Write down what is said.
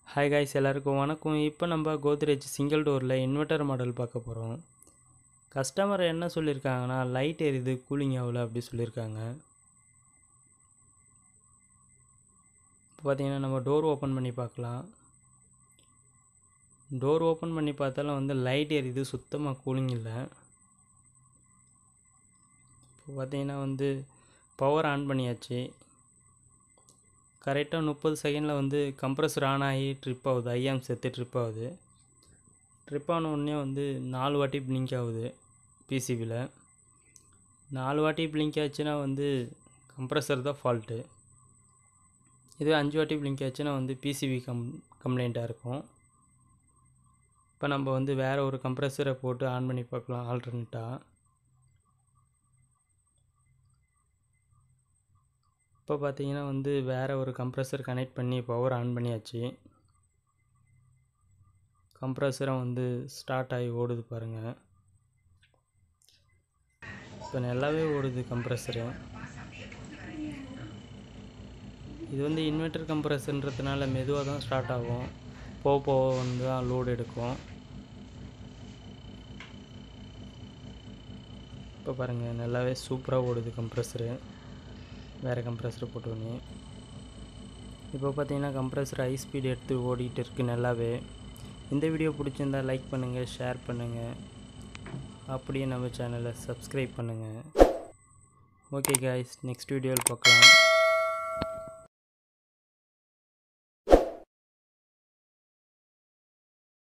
hi guys எல்லாருக்கும் வணக்கம் இப்போ நம்ம கோத்ரேஜ் சிங்கிள் டோரில் இன்வெர்ட்டர் மாடல் பார்க்க போகிறோம் கஸ்டமர் என்ன சொல்லியிருக்காங்கன்னா லைட் எரியுது கூலிங் ஆகல அப்படி சொல்லியிருக்காங்க இப்போ பார்த்தீங்கன்னா நம்ம டோர் ஓப்பன் பண்ணி பார்க்கலாம் டோர் ஓப்பன் பண்ணி பார்த்தாலும் வந்து லைட் எரியுது சுத்தமாக கூலிங் இல்லை இப்போ பார்த்தீங்கன்னா வந்து பவர் ஆன் பண்ணியாச்சு கரெக்டாக முப்பது செகண்டில் வந்து கம்ப்ரஸர் ஆன் ஆகி ட்ரிப் ஆகுது ஐஆம் செத்து ட்ரிப் ஆகுது ட்ரிப் ஆன உடனே வந்து நாலு வாட்டி பிளிங்க் ஆகுது பிசிபியில் நாலு வாட்டி பிளிங்க் ஆச்சுன்னா வந்து கம்ப்ரஸர் தான் ஃபால்ட்டு இதுவே அஞ்சு வாட்டி பிளிங்க் ஆச்சுன்னா வந்து பிசிபி கம் கம்ப்ளைண்ட்டாக இருக்கும் இப்போ நம்ம வந்து வேறு ஒரு கம்ப்ரஸரை போட்டு ஆன் பண்ணி பார்க்கலாம் ஆல்டர்னேட்டாக இப்போ பார்த்தீங்கன்னா வந்து வேறு ஒரு கம்ப்ரஸர் கனெக்ட் பண்ணி பவர் ஆன் பண்ணியாச்சு கம்ப்ரஸரும் வந்து ஸ்டார்ட் ஆகி ஓடுது பாருங்கள் இப்போ நல்லாவே ஓடுது கம்ப்ரஸரு இது வந்து இன்வெர்டர் கம்ப்ரஸர்ன்றதுனால மெதுவாக தான் ஸ்டார்ட் ஆகும் போக போக வந்து தான் லோடு எடுக்கும் இப்போ பாருங்கள் நல்லாவே சூப்பராக ஓடுது கம்ப்ரஸரு வேறு கம்ப்ரஸர் போட்டோன்னே இப்போ பார்த்தீங்கன்னா கம்ப்ரஸர் ஹை ஸ்பீட் எடுத்து ஓடிட்டு இருக்கு நல்லாவே இந்த வீடியோ பிடிச்சிருந்தா லைக் பண்ணுங்கள் ஷேர் பண்ணுங்கள் அப்படியே நம்ம சேனலை சப்ஸ்கிரைப் பண்ணுங்கள் ஓகே காய்ஸ் நெக்ஸ்ட் வீடியோவில் பார்க்கலாம்